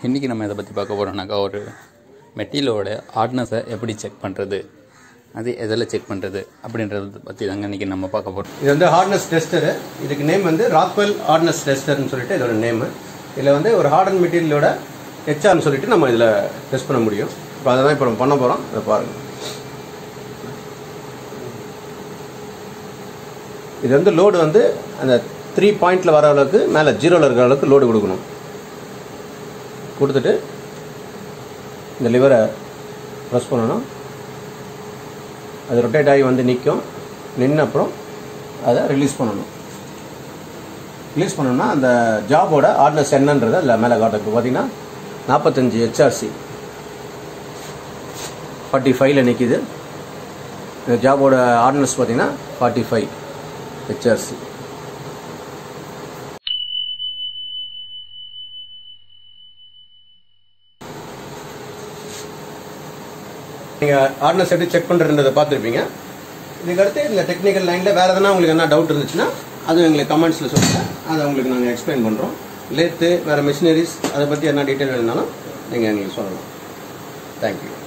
இன்றைக்கி நம்ம இதை பற்றி பார்க்க போகிறோம்னாக்கா ஒரு மெட்டீரியலோட ஹார்ட்னஸை எப்படி செக் பண்ணுறது அது எதில் செக் பண்ணுறது அப்படின்றத பற்றி தாங்க இன்றைக்கி நம்ம பார்க்க போகிறோம் இது வந்து ஹார்ட்னஸ் டெஸ்டரு இதுக்கு நேம் வந்து ராக்வெல் ஹார்ட்னஸ் டெஸ்டர்னு சொல்லிட்டு இதோட நேமு இதில் வந்து ஒரு ஹார்டன் மெட்டீரியலோட ஹெச்ஆர்னு சொல்லிட்டு நம்ம இதில் டெஸ்ட் பண்ண முடியும் இப்போ அதை தான் இப்போ நம்ம பண்ண போகிறோம் இதை பாருங்கள் இது வந்து லோடு வந்து அந்த த்ரீ பாயிண்டில் வர அளவுக்கு மேலே ஜீரோவில் இருக்கிற அளவுக்கு லோடு கொடுக்கணும் கொடுத்துட்டு இந்த லிவரை ப்ரெஸ் பண்ணணும் அது ரொட்டேட் ஆகி வந்து நிற்கும் நின்ன அப்புறம் அதை ரிலீஸ் பண்ணணும் ரிலீஸ் பண்ணோம்னா அந்த ஜாபோட ஆர்டினஸ் என்னன்றது அதில் மேலே காட்டும் இப்போ பார்த்தீங்கன்னா நாற்பத்தஞ்சு ஹெச்ஆர்சி ஃபார்ட்டி ஃபைவ்ல நிற்கிது இந்த ஜாபோட ஆர்டினஸ் பார்த்தீங்கன்னா ஃபார்ட்டி ஃபைவ் ஹெச்ஆர்சி நீங்கள் ஆர்டினஸ் எப்படி செக் பண்ணுறதுன்றதை பார்த்துருப்பீங்க இதுக்கடுத்து இந்த டெக்னிக்கல் லைனில் வேறு எதனா உங்களுக்கு என்ன டவுட் இருந்துச்சுன்னா அது எங்களுக்கு கமெண்ட்ஸில் சொல்லுங்கள் அதை உங்களுக்கு நாங்கள் எக்ஸ்பிளைன் பண்ணுறோம் லேத்து வேறு மிஷினரிஸ் அதை பற்றி என்ன டீட்டெயில் வேணுனாலும் நீங்கள் எங்களுக்கு சொல்லலாம் தேங்க்யூ